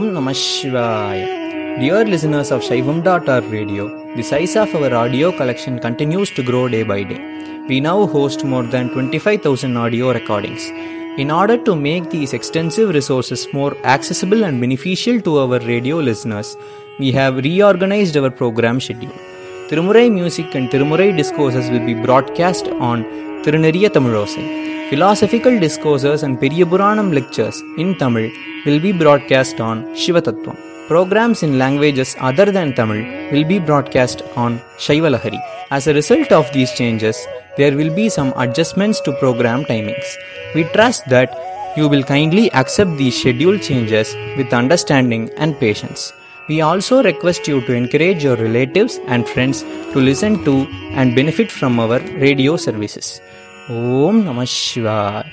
Namah Shivaya. Dear listeners of Shaivam.org radio, the size of our audio collection continues to grow day by day. We now host more than 25,000 audio recordings. In order to make these extensive resources more accessible and beneficial to our radio listeners, we have reorganized our program schedule. Tirumurai music and Tirumurai discourses will be broadcast on Tiruneriya Tamilosai. Philosophical discourses and Periyapuranam lectures in Tamil will be broadcast on Shivatattvam. Programs in languages other than Tamil will be broadcast on Shaivalahari. As a result of these changes, there will be some adjustments to program timings. We trust that you will kindly accept these schedule changes with understanding and patience. We also request you to encourage your relatives and friends to listen to and benefit from our radio services. Om Namah Shivaya.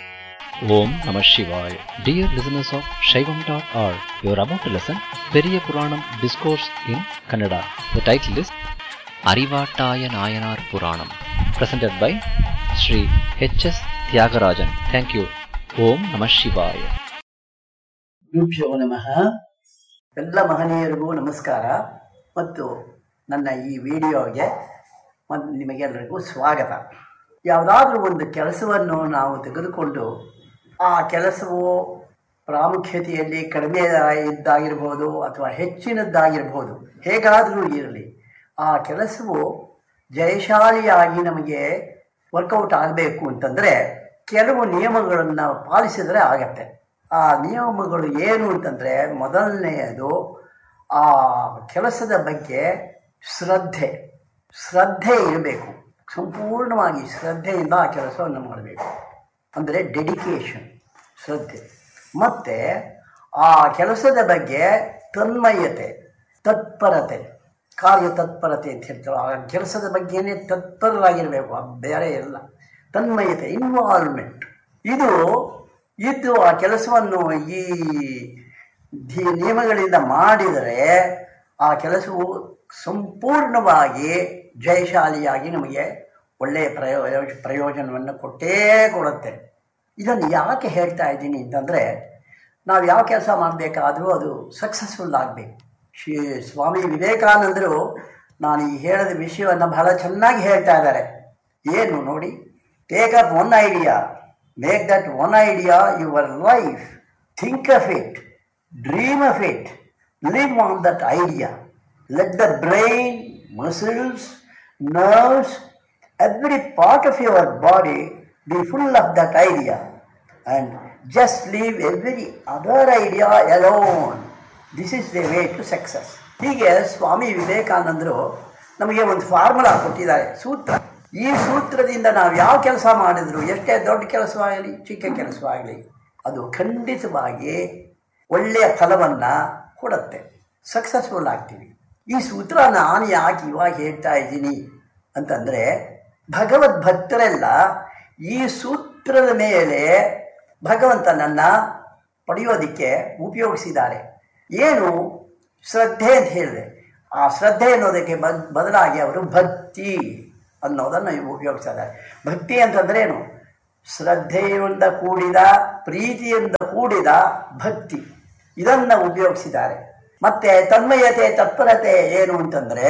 Om Namah Shivaya. Dear listeners of Shaivam.org, you are about to listen Periya Puranam Discourse in Kannada. The title is Arivataya Nayanar Puranam, presented by Sri H.S. Tyagarajan. Thank you. Om Namah Shivaya. ಗುರುಭ್ಯೋ ನಮಃ ಎಲ್ಲ ಮಹನೀಯರಿಗೂ ನಮಸ್ಕಾರ ಮತ್ತು ನನ್ನ ಈ ವಿಡಿಯೋಗೆ ಮತ್ತು ನಿಮಗೆಲ್ಲರಿಗೂ ಸ್ವಾಗತ ಯಾವುದಾದ್ರೂ ಒಂದು ಕೆಲಸವನ್ನು ನಾವು ತೆಗೆದುಕೊಂಡು ಆ ಕೆಲಸವು ಪ್ರಾಮುಖ್ಯತೆಯಲ್ಲಿ ಕಡಿಮೆ ಇದ್ದಾಗಿರ್ಬೋದು ಅಥವಾ ಹೆಚ್ಚಿನದ್ದಾಗಿರ್ಬೋದು ಹೇಗಾದರೂ ಇರಲಿ ಆ ಕೆಲಸವು ಜಯಶಾಲಿಯಾಗಿ ನಮಗೆ ವರ್ಕೌಟ್ ಆಗಬೇಕು ಅಂತಂದರೆ ಕೆಲವು ನಿಯಮಗಳನ್ನು ಪಾಲಿಸಿದರೆ ಆಗತ್ತೆ ಆ ನಿಯಮಗಳು ಏನು ಅಂತಂದರೆ ಮೊದಲನೆಯದು ಆ ಕೆಲಸದ ಬಗ್ಗೆ ಶ್ರದ್ಧೆ ಶ್ರದ್ಧೆ ಇರಬೇಕು ಸಂಪೂರ್ಣವಾಗಿ ಶ್ರದ್ಧೆಯಿಂದ ಆ ಕೆಲಸವನ್ನು ಮಾಡಬೇಕು ಅಂದರೆ ಡೆಡಿಕೇಶನ್ ಶ್ರದ್ಧೆ ಮತ್ತು ಆ ಕೆಲಸದ ಬಗ್ಗೆ ತನ್ಮಯತೆ ತತ್ಪರತೆ ಕಾರ್ಯ ತತ್ಪರತೆ ಅಂತ ಹೇಳ್ತಾರೆ ಆ ಕೆಲಸದ ಬಗ್ಗೆನೇ ತತ್ಪರರಾಗಿರಬೇಕು ಬೇರೆ ಇಲ್ಲ ತನ್ಮಯತೆ ಇನ್ವಾಲ್ವ್ಮೆಂಟ್ ಇದು ಇದ್ದು ಆ ಕೆಲಸವನ್ನು ಈ ಧಿ ನಿಯಮಗಳಿಂದ ಮಾಡಿದರೆ ಆ ಕೆಲಸವು ಸಂಪೂರ್ಣವಾಗಿ ಜಯಶಾಲಿಯಾಗಿ ನಮಗೆ ಒಳ್ಳೆಯ ಪ್ರಯೋ ಪ್ರಯೋಜನವನ್ನು ಕೊಟ್ಟೇ ಕೊಡುತ್ತೆ ಇದನ್ನು ಯಾಕೆ ಹೇಳ್ತಾ ಇದ್ದೀನಿ ಅಂತಂದರೆ ನಾವು ಯಾವ ಕೆಲಸ ಮಾಡಬೇಕಾದರೂ ಅದು ಸಕ್ಸಸ್ಫುಲ್ ಆಗಬೇಕು ಶ್ರೀ ಸ್ವಾಮಿ ವಿವೇಕಾನಂದರು ನಾನು ಈ ಹೇಳಿದ ವಿಷಯವನ್ನು ಬಹಳ ಚೆನ್ನಾಗಿ ಹೇಳ್ತಾ ಇದ್ದಾರೆ ಏನು ನೋಡಿ take up one idea make that one idea your life think of it dream of it live on that idea let the brain muscles nerves every part of your body be full of that idea and just leave every other idea alone. This is the way to success. ಹೀಗೆ ಸ್ವಾಮಿ ವಿವೇಕಾನಂದರು ನಮಗೆ ಒಂದು formula ಕೊಟ್ಟಿದ್ದಾರೆ ಸೂತ್ರ ಈ ಸೂತ್ರದಿಂದ ನಾವು ಯಾವ ಕೆಲಸ ಮಾಡಿದ್ರು ಎಷ್ಟೇ ದೊಡ್ಡ ಕೆಲಸವಾಗಲಿ ಚಿಕ್ಕ ಕೆಲಸವಾಗಲಿ ಅದು ಖಂಡಿತವಾಗಿ ಒಳ್ಳೆಯ ಫಲವನ್ನು ಕೊಡುತ್ತೆ ಸಕ್ಸಸ್ಫುಲ್ ಆಗ್ತೀವಿ ಈ ಸೂತ್ರ ನಾನು ಯಾಕೆ ಇವಾಗ ಹೇಳ್ತಾ ಇದ್ದೀನಿ ಅಂತಂದರೆ ಭಗವದ್ ಭಕ್ತರೆಲ್ಲ ಈ ಸೂತ್ರದ ಮೇಲೆ ಭಗವಂತನನ್ನು ಪಡೆಯೋದಕ್ಕೆ ಉಪಯೋಗಿಸಿದ್ದಾರೆ ಏನು ಶ್ರದ್ಧೆ ಅಂತ ಹೇಳಿದೆ ಆ ಶ್ರದ್ಧೆ ಅನ್ನೋದಕ್ಕೆ ಬದಲಾಗಿ ಅವರು ಭಕ್ತಿ ಅನ್ನೋದನ್ನು ಉಪಯೋಗಿಸಿದ್ದಾರೆ ಭಕ್ತಿ ಅಂತಂದ್ರೆ ಏನು ಶ್ರದ್ಧೆಯಿಂದ ಕೂಡಿದ ಪ್ರೀತಿಯಿಂದ ಕೂಡಿದ ಭಕ್ತಿ ಇದನ್ನು ಉಪಯೋಗಿಸಿದ್ದಾರೆ ಮತ್ತೆ ತನ್ಮಯತೆ ತತ್ಪರತೆ ಏನು ಅಂತಂದರೆ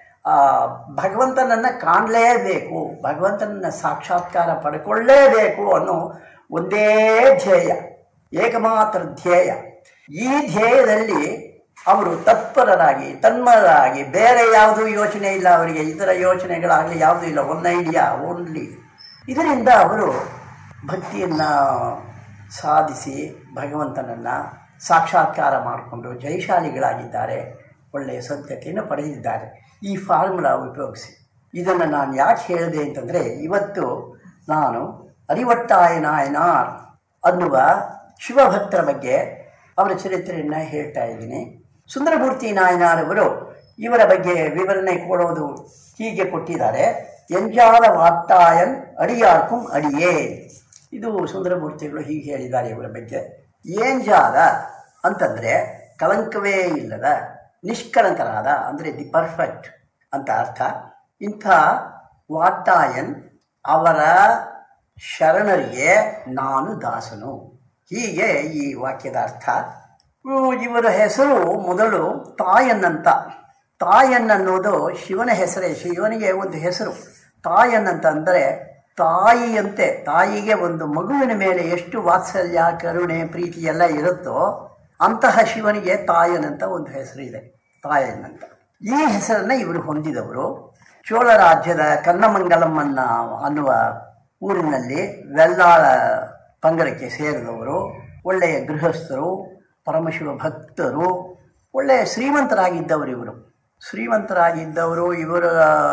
ಭಗವಂತನನ್ನು ಕಾಣಲೇಬೇಕು ಭಗವಂತನನ್ನು ಸಾಕ್ಷಾತ್ಕಾರ ಪಡ್ಕೊಳ್ಳೇಬೇಕು ಅನ್ನೋ ಒಂದೇ ಧ್ಯೇಯ ಏಕಮಾತ್ರ ಧ್ಯೇಯ ಈ ಧ್ಯೇಯದಲ್ಲಿ ಅವರು ತತ್ಪರರಾಗಿ ತನ್ಮರಾಗಿ ಬೇರೆ ಯಾವುದೂ ಯೋಚನೆ ಇಲ್ಲ ಅವರಿಗೆ ಇತರ ಯೋಚನೆಗಳಾಗಲಿ ಯಾವುದೂ ಇಲ್ಲ ಒನ್ ಐಡಿಯಾ ಓನ್ಲಿ ಇದರಿಂದ ಅವರು ಭಕ್ತಿಯನ್ನು ಸಾಧಿಸಿ ಭಗವಂತನನ್ನು ಸಾಕ್ಷಾತ್ಕಾರ ಮಾಡಿಕೊಂಡು ಜಯಶಾಲಿಗಳಾಗಿದ್ದಾರೆ ಒಳ್ಳೆಯ ಸದ್ಯತೆಯನ್ನು ಪಡೆದಿದ್ದಾರೆ ಈ ಫಾರ್ಮುಲಾ ಉಪಯೋಗಿಸಿ ಇದನ್ನು ನಾನು ಯಾಕೆ ಹೇಳಿದೆ ಅಂತಂದರೆ ಇವತ್ತು ನಾನು ಅರಿವಟ್ಟಾಯ ನಾಯನಾರ್ ಅನ್ನುವ ಶಿವಭಕ್ತರ ಬಗ್ಗೆ ಅವರ ಚರಿತ್ರೆಯನ್ನು ಹೇಳ್ತಾ ಇದ್ದೀನಿ ಸುಂದರಮೂರ್ತಿ ನಾಯನಾರವರು ಇವರ ಬಗ್ಗೆ ವಿವರಣೆ ಕೊಡೋದು ಹೀಗೆ ಕೊಟ್ಟಿದ್ದಾರೆ ಎಂಜಾಲ ವಾಟ್ಟಾಯನ್ ಅಡಿಯಾರ್ಕುಂ ಅಡಿಯೇ ಇದು ಸುಂದರಮೂರ್ತಿಗಳು ಹೀಗೆ ಹೇಳಿದ್ದಾರೆ ಇವರ ಬಗ್ಗೆ ಏಂಜಾಲ ಅಂತಂದರೆ ಕಳಂಕವೇ ಇಲ್ಲದ ನಿಷ್ಕಳಂಕರಾದ ಅಂದರೆ ದಿ ಪರ್ಫೆಕ್ಟ್ ಅಂತ ಅರ್ಥ ಇಂಥ ವಾಟಾಯನ್ ಅವರ ಶರಣರಿಗೆ ನಾನು ದಾಸನು ಹೀಗೆ ಈ ವಾಕ್ಯದ ಅರ್ಥ ಇವು- ಇವರ ಹೆಸರು ಮೊದಲು ತಾಯನ್ನಂತ ತಾಯನ್ನನ್ನೋದು ಶಿವನ ಹೆಸರೇ ಶಿವನಿಗೆ ಒಂದು ಹೆಸರು ತಾಯನ್ನಂತ ಅಂದರೆ ತಾಯಿಯಂತೆ ತಾಯಿಗೆ ಒಂದು ಮಗುವಿನ ಮೇಲೆ ಎಷ್ಟು ವಾತ್ಸಲ್ಯ ಕರುಣೆ ಪ್ರೀತಿ ಎಲ್ಲ ಇರುತ್ತೋ ಅಂತಹ ಶಿವನಿಗೆ ತಾಯನಂತ ಒಂದು ಹೆಸರು ಇದೆ ತಾಯನ್ನಂತ ಈ ಹೆಸರನ್ನು ಇವರು ಹೊಂದಿದವರು ಚೋಳ ರಾಜ್ಯದ ಕನ್ನಮಂಗಲಮ್ಮನ್ನ ಅನ್ನುವ ಊರಿನಲ್ಲಿ ವೆಲ್ಲಾಳ ಪಂಗಡಕ್ಕೆ ಸೇರಿದವರು ಒಳ್ಳೆಯ ಗೃಹಸ್ಥರು ಪರಮಶಿವ ಭಕ್ತರು ಒಳ್ಳೆಯ ಶ್ರೀಮಂತರಾಗಿದ್ದವರು ಇವರು ಶ್ರೀಮಂತರಾಗಿದ್ದವರು ಇವರ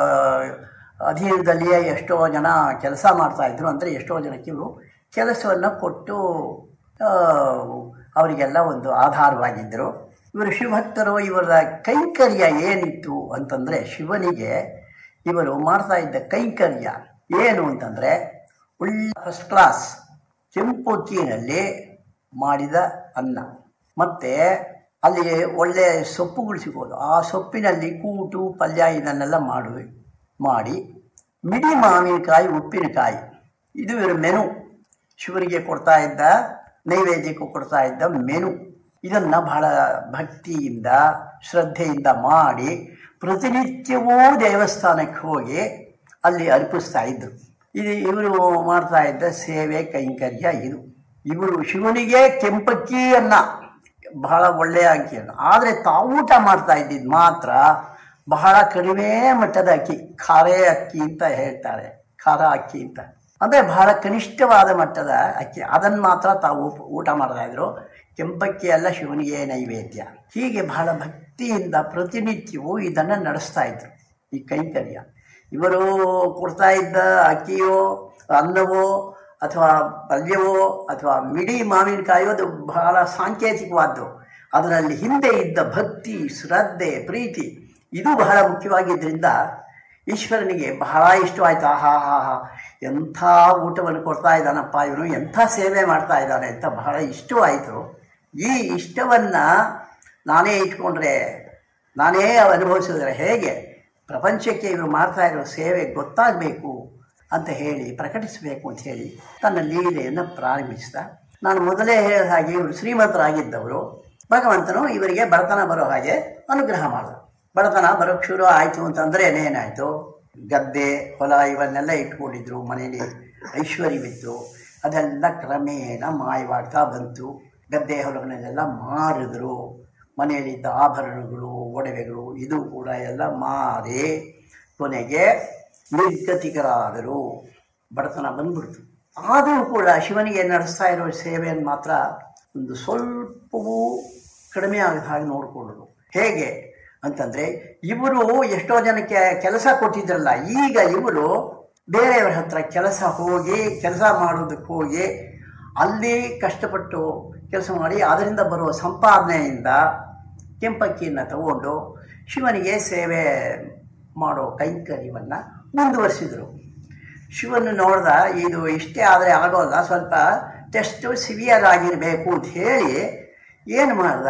ಅಧೀನದಲ್ಲಿಯೇ ಎಷ್ಟೋ ಜನ ಕೆಲಸ ಮಾಡ್ತಾ ಇದ್ರು ಅಂದರೆ ಎಷ್ಟೋ ಜನಕ್ಕೆ ಇವರು ಕೆಲಸವನ್ನು ಕೊಟ್ಟು ಆ, ಅವರಿಗೆಲ್ಲ ಒಂದು ಆಧಾರವಾಗಿದ್ದರು ಇವರು ಶಿವಭಕ್ತರು ಇವರ ಕೈಂಕರ್ಯ ಏನಿತ್ತು ಅಂತಂದರೆ ಶಿವನಿಗೆ ಇವರು ಮಾಡ್ತಾ ಇದ್ದ ಕೈಂಕರ್ಯ ಏನು ಅಂತಂದರೆ ಒಳ್ಳೆ ಫಸ್ಟ್ ಕ್ಲಾಸ್ ಕೆಂಪು ಅಕ್ಕಿನಲ್ಲಿ ಮಾಡಿದ ಅನ್ನ ಮತ್ತು ಅಲ್ಲಿ ಒಳ್ಳೆ ಸೊಪ್ಪುಗಳು ಸಿಗೋದು ಆ ಸೊಪ್ಪಿನಲ್ಲಿ ಕೂಟು ಪಲ್ಯ ಇದನ್ನೆಲ್ಲ ಮಾಡುವೆ ಮಾಡಿ ಮಿಡಿ ಮಾವಿನಕಾಯಿ ಉಪ್ಪಿನಕಾಯಿ ಇದು ಇವರ ಮೆನು ಶಿವರಿಗೆ ಕೊಡ್ತಾ ಇದ್ದ ನೈವೇದ್ಯಕ್ಕೂ ಕೊಡ್ತಾ ಇದ್ದ ಮೆನು ಇದನ್ನು ಬಹಳ ಭಕ್ತಿಯಿಂದ ಶ್ರದ್ಧೆಯಿಂದ ಮಾಡಿ ಪ್ರತಿನಿತ್ಯವೂ ದೇವಸ್ಥಾನಕ್ಕೆ ಹೋಗಿ ಅಲ್ಲಿ ಅರ್ಪಿಸ್ತಾ ಇದ್ರು ಇದು ಇವರು ಮಾಡ್ತಾ ಇದ್ದ ಸೇವೆ ಕೈಂಕರ್ಯ ಇದು ಇವರು ಶಿವನಿಗೆ ಕೆಂಪಕ್ಕಿಯನ್ನ ಬಹಳ ಒಳ್ಳೆಯ ಅಕ್ಕಿಯನ್ನು ಆದರೆ ತಾವು ಊಟ ಮಾಡ್ತಾ ಇದ್ದಿದ್ದು ಮಾತ್ರ ಬಹಳ ಕಡಿಮೆ ಮಟ್ಟದ ಅಕ್ಕಿ ಖಾರೆ ಅಕ್ಕಿ ಅಂತ ಹೇಳ್ತಾರೆ ಖಾರ ಅಕ್ಕಿ ಅಂತ ಅಂದರೆ ಬಹಳ ಕನಿಷ್ಠವಾದ ಮಟ್ಟದ ಅಕ್ಕಿ ಅದನ್ನು ಮಾತ್ರ ತಾವು ಊಟ ಮಾಡ್ತಾ ಇದ್ರು ಕೆಂಪಕ್ಕಿ ಎಲ್ಲ ಶಿವನಿಗೆ ನೈವೇದ್ಯ ಹೀಗೆ ಬಹಳ ಭಕ್ತಿಯಿಂದ ಪ್ರತಿನಿತ್ಯವೂ ಇದನ್ನು ನಡೆಸ್ತಾ ಇದ್ರು ಈ ಕೈಂಕರ್ಯ ಇವರು ಕೊಡ್ತಾ ಇದ್ದ ಅಕ್ಕಿಯೋ ಅನ್ನವೋ ಅಥವಾ ಪಲ್ಯವೋ ಅಥವಾ ಮಿಡಿ ಮಾವಿನಕಾಯೋ ಅದು ಬಹಳ ಸಾಂಕೇತಿಕವಾದ್ದು ಅದರಲ್ಲಿ ಹಿಂದೆ ಇದ್ದ ಭಕ್ತಿ ಶ್ರದ್ಧೆ ಪ್ರೀತಿ ಇದು ಬಹಳ ಮುಖ್ಯವಾಗಿದ್ದರಿಂದ ಈಶ್ವರನಿಗೆ ಬಹಳ ಇಷ್ಟವಾಯ್ತು ಆಹಾ ಹಾ ಹಾ ಎಂಥ ಊಟವನ್ನು ಕೊಡ್ತಾ ಇದ್ದಾನಪ್ಪ ಇವನು ಎಂಥ ಸೇವೆ ಮಾಡ್ತಾ ಇದ್ದಾನೆ ಅಂತ ಬಹಳ ಇಷ್ಟವಾಯಿತು ಈ ಇಷ್ಟವನ್ನು ನಾನೇ ಇಟ್ಕೊಂಡ್ರೆ ನಾನೇ ಅನುಭವಿಸಿದ್ರೆ ಹೇಗೆ ಪ್ರಪಂಚಕ್ಕೆ ಇವರು ಮಾಡ್ತಾ ಇರೋ ಸೇವೆ ಗೊತ್ತಾಗಬೇಕು ಅಂತ ಹೇಳಿ ಪ್ರಕಟಿಸಬೇಕು ಅಂತ ಹೇಳಿ ತನ್ನ ಲೀಲೆಯನ್ನು ಪ್ರಾರಂಭಿಸಿದ ನಾನು ಮೊದಲೇ ಹೇಳಿದ ಹಾಗೆ ಇವರು ಶ್ರೀಮಂತರಾಗಿದ್ದವರು ಭಗವಂತನು ಇವರಿಗೆ ಬಡತನ ಬರೋ ಹಾಗೆ ಅನುಗ್ರಹ ಮಾಡಿದ ಬಡತನ ಬರೋಕ್ಕೆ ಶುರು ಆಯಿತು ಅಂತಂದರೆ ಏನಾಯಿತು ಗದ್ದೆ ಹೊಲ ಇವನ್ನೆಲ್ಲ ಇಟ್ಕೊಂಡಿದ್ರು ಮನೆಯಲ್ಲಿ ಐಶ್ವರ್ಯವಿತ್ತು ಅದೆಲ್ಲ ಕ್ರಮೇಣ ಮಾಯವಾಗ್ತಾ ಬಂತು ಗದ್ದೆ ಹೊಲಗಳನ್ನೆಲ್ಲ ಮಾರಿದ್ರು ಮನೆಯಲ್ಲಿದ್ದ ಆಭರಣಗಳು ಒಡವೆಗಳು ಇದು ಕೂಡ ಎಲ್ಲ ಮಾರಿ ಕೊನೆಗೆ ನಿರ್ಗತಿಕರಾದರು ಬಡತನ ಬಂದ್ಬಿಡ್ತು ಆದರೂ ಕೂಡ ಶಿವನಿಗೆ ನಡೆಸ್ತಾ ಇರೋ ಸೇವೆಯನ್ನು ಮಾತ್ರ ಒಂದು ಸ್ವಲ್ಪವೂ ಕಡಿಮೆ ಆಗದ ಹಾಗೆ ನೋಡಿಕೊಳ್ಳೋದು ಹೇಗೆ ಅಂತಂದರೆ ಇವರು ಎಷ್ಟೋ ಜನಕ್ಕೆ ಕೆಲಸ ಕೊಟ್ಟಿದ್ರಲ್ಲ ಈಗ ಇವರು ಬೇರೆಯವರ ಹತ್ರ ಕೆಲಸ ಹೋಗಿ ಕೆಲಸ ಮಾಡೋದಕ್ಕೆ ಹೋಗಿ ಅಲ್ಲಿ ಕಷ್ಟಪಟ್ಟು ಕೆಲಸ ಮಾಡಿ ಅದರಿಂದ ಬರುವ ಸಂಪಾದನೆಯಿಂದ ಕೆಂಪಕ್ಕಿಯನ್ನು ತಗೊಂಡು ಶಿವನಿಗೆ ಸೇವೆ ಮಾಡೋ ಕೈಂಕರ್ಯವನ್ನು ಮುಂದುವರಿಸಿದರು ಶಿವನು ನೋಡ್ದ ಇದು ಇಷ್ಟೇ ಆದರೆ ಆಗೋಲ್ಲ ಸ್ವಲ್ಪ ಟೆಸ್ಟು ಸಿವಿಯರ್ ಆಗಿರಬೇಕು ಅಂತ ಹೇಳಿ ಏನು ಮಾಡ್ದ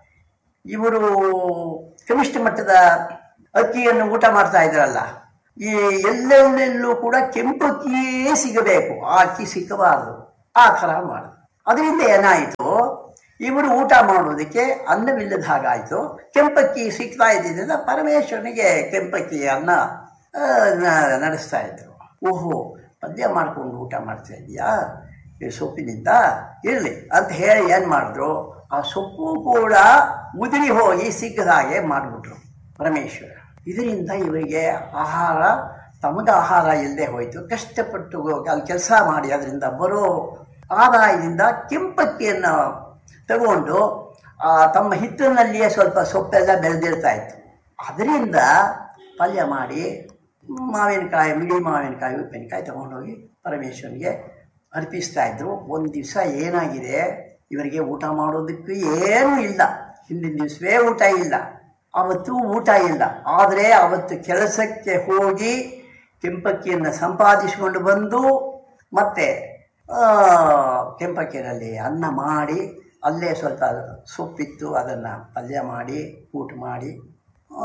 ಇವರು ಕನಿಷ್ಠ ಮಟ್ಟದ ಅಕ್ಕಿಯನ್ನು ಊಟ ಮಾಡ್ತಾ ಇದ್ರಲ್ಲ ಈ ಎಲ್ಲೆಲ್ಲೆಲ್ಲೂ ಕೂಡ ಕೆಂಪು ಅಕ್ಕಿಯೇ ಸಿಗಬೇಕು ಆ ಅಕ್ಕಿ ಸಿಕ್ಕಬಾರದು ಆ ಥರ ಮಾಡ ಅದರಿಂದ ಏನಾಯಿತು ಇವರು ಊಟ ಮಾಡೋದಕ್ಕೆ ಅನ್ನವಿಲ್ಲದ ಹಾಗಾಯಿತು ಕೆಂಪಕ್ಕಿ ಸಿಗ್ತಾ ಇದ್ದಿದ್ದರಿಂದ ಪರಮೇಶ್ವರನಿಗೆ ಕೆಂಪಕ್ಕಿ ಅನ್ನ ಆ, ನ- ನಡೆಸ್ತಾ ಇದ್ರು ಓಹೋ ಪದ್ಯ ಮಾಡ್ಕೊಂಡು ಊಟ ಮಾಡ್ತಾ ಇದೆಯಾ ಈ ಸೊಪ್ಪಿನಿಂದ ಇರಲಿ ಅಂತ ಹೇಳಿ ಏನು ಮಾಡಿದ್ರು ಆ ಸೊಪ್ಪು ಕೂಡ ಉದುರಿ ಹೋಗಿ ಸಿಕ್ಕದ ಹಾಗೆ ಮಾಡಿಬಿಟ್ರು ಪರಮೇಶ್ವರ ಇದರಿಂದ ಇವರಿಗೆ ಆಹಾರ ತಮಗೆ ಆಹಾರ ಇಲ್ಲದೆ ಹೋಯಿತು ಕಷ್ಟಪಟ್ಟು ಅಲ್ಲಿ ಕೆಲಸ ಮಾಡಿ ಅದರಿಂದ ಬರೋ ಆದಾಯದಿಂದ ಕೆಂಪಕ್ಕಿಯನ್ನು ತಗೊಂಡು ಆ, ತಮ್ಮ ಹಿತ್ತಿನಲ್ಲಿಯೇ ಸ್ವಲ್ಪ ಸೊಪ್ಪೆಲ್ಲ ಬೆಳೆದಿರ್ತಾ ಇತ್ತು ಅದರಿಂದ ಪಲ್ಯ ಮಾಡಿ ಮಾವಿನಕಾಯಿ ಮಿಡಿ ಮಾವಿನಕಾಯಿ ಉಪ್ಪಿನಕಾಯಿ ತಗೊಂಡೋಗಿ ಪರಮೇಶ್ವರನಿಗೆ ಅರ್ಪಿಸ್ತಾ ಇದ್ರು ಒಂದು ದಿವಸ ಏನಾಗಿದೆ ಇವರಿಗೆ ಊಟ ಮಾಡೋದಕ್ಕೂ ಏನೂ ಇಲ್ಲ ಹಿಂದಿನ ದಿವಸವೇ ಊಟ ಇಲ್ಲ ಅವತ್ತು ಊಟ ಇಲ್ಲ ಆದರೆ ಅವತ್ತು ಕೆಲಸಕ್ಕೆ ಹೋಗಿ ಕೆಂಪಕ್ಕಿಯನ್ನು ಸಂಪಾದಿಸಿಕೊಂಡು ಬಂದು ಮತ್ತೆ ಆ, ಕೆಂಪಕ್ಕಿನಲ್ಲಿ ಅನ್ನ ಮಾಡಿ ಅಲ್ಲೇ ಸ್ವಲ್ಪ ಸೊಪ್ಪಿತ್ತು ಅದನ್ನು ಪಲ್ಯ ಮಾಡಿ ಊಟ ಮಾಡಿ ಆ,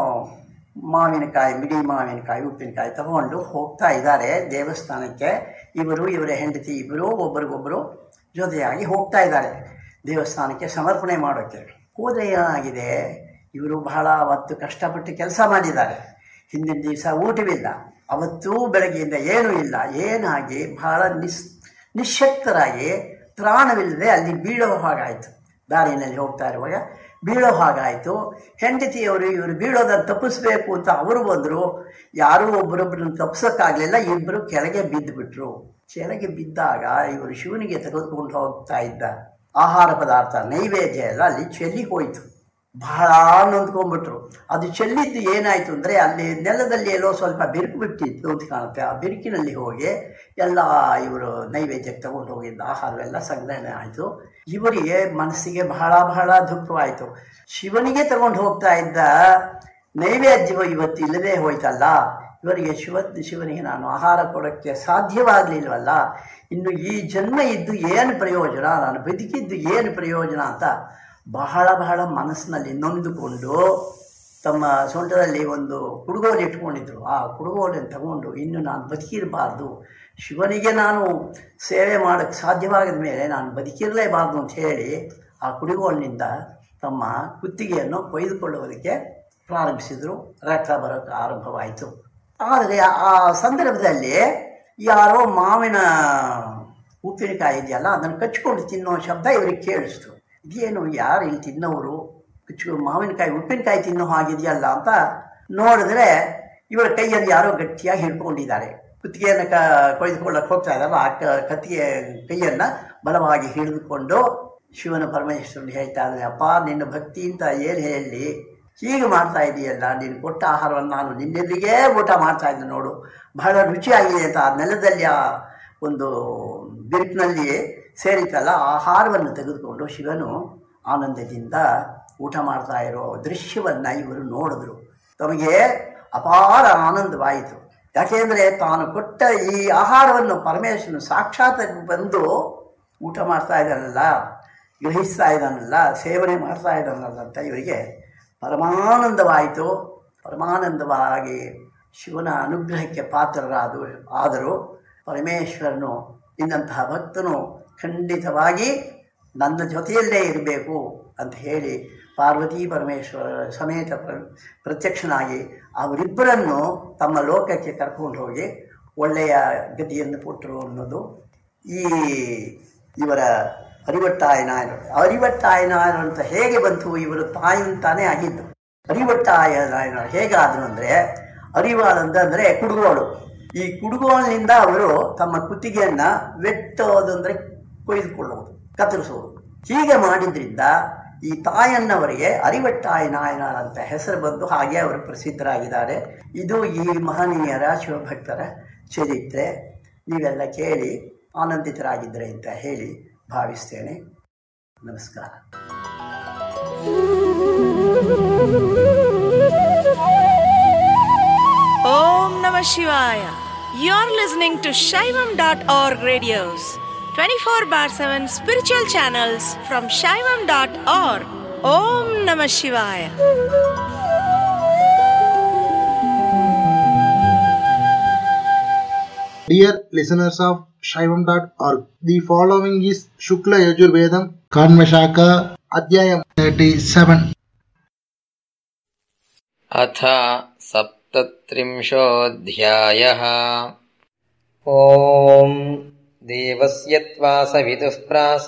ಮಾವಿನಕಾಯಿ ಮಿಡಿ ಮಾವಿನಕಾಯಿ ಉಪ್ಪಿನಕಾಯಿ ತಗೊಂಡು ಹೋಗ್ತಾ ಇದ್ದಾರೆ ದೇವಸ್ಥಾನಕ್ಕೆ ಇವರು ಇವರ ಹೆಂಡತಿ ಇಬ್ಬರು ಒಬ್ಬರಿಗೊಬ್ಬರು ಜೊತೆಯಾಗಿ ಹೋಗ್ತಾ ಇದ್ದಾರೆ ದೇವಸ್ಥಾನಕ್ಕೆ ಸಮರ್ಪಣೆ ಮಾಡೋಕ್ಕೆ ಹೋದರೆ ಏನಾಗಿದೆ ಇವರು ಬಹಳ ಅವತ್ತು ಕಷ್ಟಪಟ್ಟು ಕೆಲಸ ಮಾಡಿದ್ದಾರೆ ಹಿಂದಿನ ದಿವಸ ಊಟವಿಲ್ಲ ಅವತ್ತೂ ಬೆಳಗ್ಗೆಯಿಂದ ಏನೂ ಇಲ್ಲ ಏನಾಗಿ ಬಹಳ ನಿಸ್ ನಿಶ್ಶಕ್ತರಾಗಿ ತ್ರಾಣವಿಲ್ಲದೆ ಅಲ್ಲಿ ಬೀಳೋ ಹಾಗಾಯಿತು ದಾರಿನಲ್ಲಿ ಹೋಗ್ತಾ ಇರುವಾಗ ಬೀಳೋ ಹಾಗಾಯಿತು ಹೆಂಡತಿಯವರು ಇವರು ಬೀಳೋದನ್ನು ತಪ್ಪಿಸ್ಬೇಕು ಅಂತ ಅವರು ಬಂದರು ಯಾರೂ ಒಬ್ಬರೊಬ್ಬರನ್ನು ತಪ್ಪಿಸೋಕ್ಕಾಗಲಿಲ್ಲ ಇಬ್ಬರು ಕೆಳಗೆ ಬಿದ್ದುಬಿಟ್ರು ಕೆಳಗೆ ಬಿದ್ದಾಗ ಇವರು ಶಿವನಿಗೆ ತೆಗೆದುಕೊಂಡು ಹೋಗ್ತಾ ಇದ್ದ ಆಹಾರ ಪದಾರ್ಥ ನೈವೇದ್ಯ ಎಲ್ಲ ಅಲ್ಲಿ ಚೆಲ್ಲಿ ಹೋಯಿತು ಬಹಳ ನೊಂದ್ಕೊಂಡ್ಬಿಟ್ರು ಅದು ಚೆಲ್ಲಿದ್ದು ಏನಾಯಿತು ಅಂದರೆ ಅಲ್ಲಿ ನೆಲದಲ್ಲಿ ಎಲ್ಲೋ ಸ್ವಲ್ಪ ಬಿರುಕು ಬಿಟ್ಟಿತ್ತು ಅಂತ ಕಾಣುತ್ತೆ ಆ ಬಿರುಕಿನಲ್ಲಿ ಹೋಗಿ ಎಲ್ಲ ಇವರು ನೈವೇದ್ಯಕ್ಕೆ ತಗೊಂಡು ಹೋಗಿದ್ದ ಆಹಾರವೆಲ್ಲ ಸಂಗ್ರಹಣೆ ಆಯಿತು ಇವರಿಗೆ ಮನಸ್ಸಿಗೆ ಬಹಳ ಬಹಳ ದುಃಖವಾಯಿತು ಶಿವನಿಗೆ ತಗೊಂಡು ಹೋಗ್ತಾ ಇದ್ದ ನೈವೇದ್ಯವು ಇವತ್ತು ಇಲ್ಲದೆ ಹೋಯ್ತಲ್ಲ ಇವರಿಗೆ ಶಿವ ಶಿವನಿಗೆ ನಾನು ಆಹಾರ ಕೊಡೋಕ್ಕೆ ಸಾಧ್ಯವಾಗಲಿಲ್ವಲ್ಲ ಇನ್ನು ಈ ಜನ್ಮ ಇದ್ದು ಏನು ಪ್ರಯೋಜನ ನಾನು ಬದುಕಿದ್ದು ಏನು ಪ್ರಯೋಜನ ಅಂತ ಬಹಳ ಬಹಳ ಮನಸ್ಸಿನಲ್ಲಿ ನೊಂದುಕೊಂಡು ತಮ್ಮ ಸೊಂಟದಲ್ಲಿ ಒಂದು ಕುಡುಗೋಲು ಇಟ್ಕೊಂಡಿದ್ರು ಆ ಕುಡುಗೋಲನ್ನು ತಗೊಂಡು ಇನ್ನು ನಾನು ಬದುಕಿರಬಾರ್ದು ಶಿವನಿಗೆ ನಾನು ಸೇವೆ ಮಾಡೋಕ್ಕೆ ಸಾಧ್ಯವಾಗದ ಮೇಲೆ ನಾನು ಬದುಕಿರಲೇಬಾರ್ದು ಅಂತ ಹೇಳಿ ಆ ಕುಡುಗೋಲಿನಿಂದ ತಮ್ಮ ಕುತ್ತಿಗೆಯನ್ನು ಕೊಯ್ದುಕೊಳ್ಳುವುದಕ್ಕೆ ಪ್ರಾರಂಭಿಸಿದರು ರಕ್ತ ಬರೋಕ್ಕೆ ಆರಂಭವಾಯಿತು ಆದರೆ ಆ ಸಂದರ್ಭದಲ್ಲಿ ಯಾರೋ ಮಾವಿನ ಉಪ್ಪಿನಕಾಯಿ ಇದೆಯಲ್ಲ ಅದನ್ನು ಕಚ್ಕೊಂಡು ತಿನ್ನೋ ಶಬ್ದ ಇವರಿಗೆ ಕೇಳಿಸ್ತು ಇದೇನು ಯಾರು ಇಲ್ಲಿ ತಿನ್ನೋರು ಕಚ್ಚು ಮಾವಿನಕಾಯಿ ಉಪ್ಪಿನಕಾಯಿ ತಿನ್ನೋ ಹಾಗಿದೆಯಲ್ಲ ಅಂತ ನೋಡಿದ್ರೆ ಇವರ ಕೈಯಲ್ಲಿ ಯಾರೋ ಗಟ್ಟಿಯಾಗಿ ಹಿಡ್ಕೊಂಡಿದ್ದಾರೆ ಕುತ್ತಿಗೆಯನ್ನು ಕ ಕೊಯ್ದುಕೊಳ್ಳಕ್ಕೆ ಹೋಗ್ತಾ ಇದ್ದಾರಲ್ಲ ಆ ಕ ಕತ್ತಿಗೆ ಕೈಯನ್ನು ಬಲವಾಗಿ ಹಿಡಿದುಕೊಂಡು ಶಿವನ ಪರಮೇಶ್ವರನ್ ಹೇಳ್ತಾ ಇದ್ದಾನೆ ಅಪ್ಪ ನಿನ್ನ ಭಕ್ತಿ ಅಂತ ಏನು ಹೇಳಿ ಹೀಗೆ ಮಾಡ್ತಾ ಇದೆಯಲ್ಲ ನೀನು ಕೊಟ್ಟ ಆಹಾರವನ್ನು ನಾನು ನಿನ್ನೆಲ್ಲಿಗೆ ಊಟ ಮಾಡ್ತಾ ಇದ್ದೆ ನೋಡು ಬಹಳ ರುಚಿಯಾಗಿದೆ ಅಂತ ಆ ನೆಲದಲ್ಲಿ ಆ ಒಂದು ಬಿರುಕಿನಲ್ಲಿ ಸೇರಿತಲ್ಲ ಆಹಾರವನ್ನು ತೆಗೆದುಕೊಂಡು ಶಿವನು ಆನಂದದಿಂದ ಊಟ ಮಾಡ್ತಾ ಇರೋ ದೃಶ್ಯವನ್ನು ಇವರು ನೋಡಿದ್ರು ತಮಗೆ ಅಪಾರ ಆನಂದವಾಯಿತು ಯಾಕೆಂದರೆ ತಾನು ಕೊಟ್ಟ ಈ ಆಹಾರವನ್ನು ಪರಮೇಶ್ವರನು ಸಾಕ್ಷಾತ್ ಬಂದು ಊಟ ಮಾಡ್ತಾ ಇದ್ದಾನಲ್ಲ ಗ್ರಹಿಸ್ತಾ ಇದ್ದಾನಲ್ಲ ಸೇವನೆ ಮಾಡ್ತಾ ಇದ್ದಾನಲ್ಲ ಅಂತ ಇವರಿಗೆ ಪರಮಾನಂದವಾಯಿತು ಪರಮಾನಂದವಾಗಿ ಶಿವನ ಅನುಗ್ರಹಕ್ಕೆ ಪಾತ್ರರಾದ ಆದರೂ ಪರಮೇಶ್ವರನು ಇನ್ನಂತಹ ಭಕ್ತನು ಖಂಡಿತವಾಗಿ ನನ್ನ ಜೊತೆಯಲ್ಲೇ ಇರಬೇಕು ಅಂತ ಹೇಳಿ ಪಾರ್ವತಿ ಪರಮೇಶ್ವರ ಸಮೇತ ಪ್ರ ಪ್ರತ್ಯಕ್ಷನಾಗಿ ಅವರಿಬ್ಬರನ್ನು ತಮ್ಮ ಲೋಕಕ್ಕೆ ಕರ್ಕೊಂಡು ಹೋಗಿ ಒಳ್ಳೆಯ ಗತಿಯನ್ನು ಕೊಟ್ಟರು ಅನ್ನೋದು ಈ ಇವರ ಅರಿವಟ್ಟಾಯ ನಾಯರು ಅರಿವಟ್ಟಾಯ ನಾಯರು ಅಂತ ಹೇಗೆ ಬಂತು ಇವರು ತಾಯಿ ಅಂತಾನೆ ಆಗಿದ್ದು ಅರಿವಟ್ಟಾಯ ನಾಯನರು ಹೇಗಾದರು ಅಂದರೆ ಅರಿವಾದಂದ್ರೆ ಕುಡುಗೋಳು ಈ ಕುಡುಗೋಲಿನಿಂದ ಅವರು ತಮ್ಮ ಕುತ್ತಿಗೆಯನ್ನು ವೆಟ್ಟೋದು ಅಂದರೆ ಕೊಯ್ದುಕೊಳ್ಳುವುದು ಕತ್ತರಿಸುವುದು ಹೀಗೆ ಮಾಡಿದ್ರಿಂದ ಈ ತಾಯನ್ನವರಿಗೆ ಅರಿವಟ್ಟಾಯ ನಾಯನಾರ್ ಅಂತ ಹೆಸರು ಬಂದು ಹಾಗೆ ಅವರು ಪ್ರಸಿದ್ಧರಾಗಿದ್ದಾರೆ ಇದು ಈ ಮಹನೀಯರ ಶಿವಭಕ್ತರ ಚರಿತ್ರೆ ನೀವೆಲ್ಲ ಕೇಳಿ ಆನಂದಿತರಾಗಿದ್ದರೆ ಅಂತ ಹೇಳಿ ಭಾವಿಸ್ತೇನೆ ನಮಸ್ಕಾರ Om Namah Shivaya. You're listening to Shaivam.org radios, 24 bar 7 spiritual channels from Shaivam.org. Om Namah Shivaya. Dear listeners of Shaivam.org, the following is Shukla Yajurvedam Kanvashaka Adhyayam 37. अथ सप्तत्रिंशोऽध्यायः ॐ देवस्य त्वा सवितुः प्रास